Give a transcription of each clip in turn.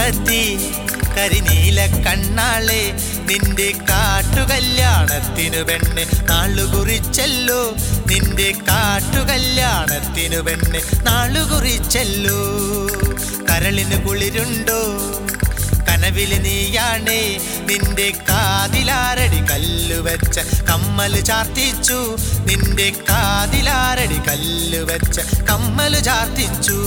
കുറുമ്പത്തി കരിനീല കണ്ണാളെ നിന്റെ കാട്ടുകല്യാണത്തിനു പെണ്ണ് നാളുകുറിച്ചല്ലോ നിന്റെ കാട്ടുകല്യാണത്തിനു പെണ്ണ് നാളുകുറിച്ചല്ലോ കരളിന് കുളിരുണ്ടോ കനവില് നീയാണേ നിന്റെ കാതിലാരടി കല്ല് വെച്ച കമ്മല് ചാർത്തിച്ചു നിന്റെ കാതിലാരടി കല്ല് വെച്ച കമ്മല് ചാർത്തിച്ചു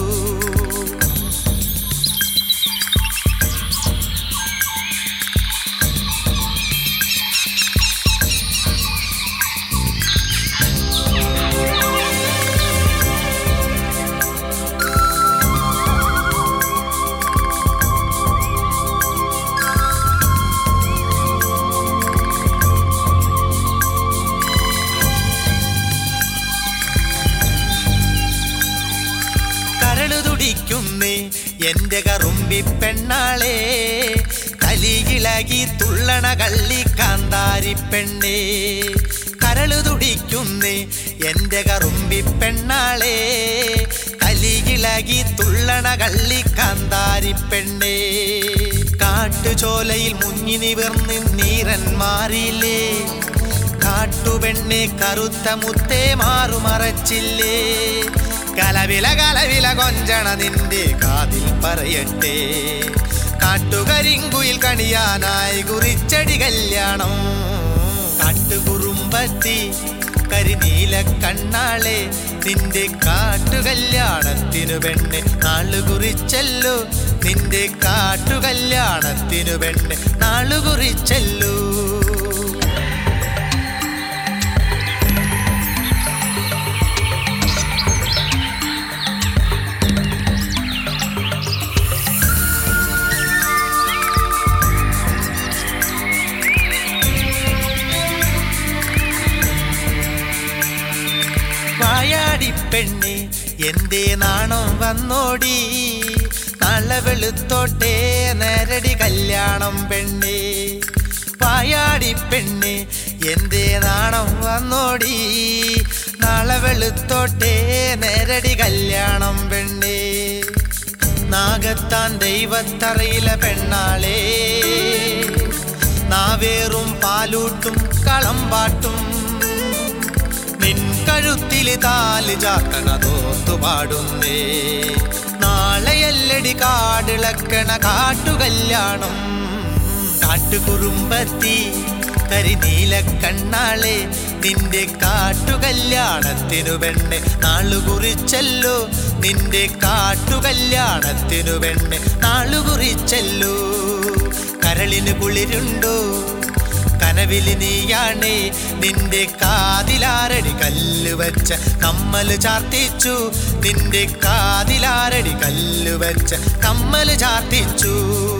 കരളു തുടിക്കുന്നേ എന്റെ കറുമ്പി പെണ്ണാളെ കലിയിളകി തുള്ളണ കള്ളി കാന്താരി പെണ്ണേ കരളു തുടിക്കുന്നേ എന്റെ കറുമ്പി പെണ്ണാളെ കലിയിളകി തുള്ളണ കള്ളി കാന്താരി പെണ്ണേ കാട്ടുചോലയിൽ മുങ്ങി നിവർന്ന് നീരൻ മാറിയില്ലേ കാട്ടുപെണ്ണെ കറുത്ത മുത്തേ മാറുമറച്ചില്ലേ കലവില കലവില കൊഞ്ചണ നിന്റെ കാതിൽ പറയട്ടെ കാട്ടുകരിങ്കുയിൽ കണിയാനായി കുറിച്ചടി കല്യാണം കാട്ടുകുറുമ്പത്തി കരിനീല കണ്ണാളെ നിന്റെ കാട്ടുകല്യാണത്തിനു പെണ്ണ് നാളു കുറിച്ചല്ലോ നിന്റെ കാട്ടുകല്യാണത്തിനു പെണ്ണ് നാളു കുറിച്ചല്ലോ വായാടി പെണ്ണെ എന്റെ നാണം വന്നോടി നാളെ വെളുത്തോട്ടെ നേരടി കല്യാണം പെണ്ണെ വായാടി പെണ്ണെ എന്റെ നാണം വന്നോടി നാളെ വെളുത്തോട്ടെ നേരടി കല്യാണം പെണ്ണെ നാഗത്താൻ ദൈവത്തറയിലെ പെണ്ണാളേ നാവേറും പാലൂട്ടും കളമ്പാട്ടും നിൻ കഴുത്തില് താല് ചാത്തണതോത്തു പാടുന്നേ നാളെയല്ലടി കാടിളക്കണ കാട്ടുകല്യാണം കാട്ടുകുറുമ്പത്തി കരിനീല കണ്ണാളെ നിന്റെ കാട്ടുകല്യാണത്തിനു പെണ്ണ് നാളു കുറിച്ചല്ലോ നിന്റെ കാട്ടുകല്യാണത്തിനു പെണ്ണ് നാളു കുറിച്ചല്ലോ കരളിന് കുളിരുണ്ടോ കനവില് നീയാണേ നിന്റെ കാതിലാരടി കല്ല് വെച്ച കമ്മല് ചാർത്തിച്ചു നിന്റെ കാതിലാരടി കല്ല് വെച്ച കമ്മല് ചാർത്തിച്ചു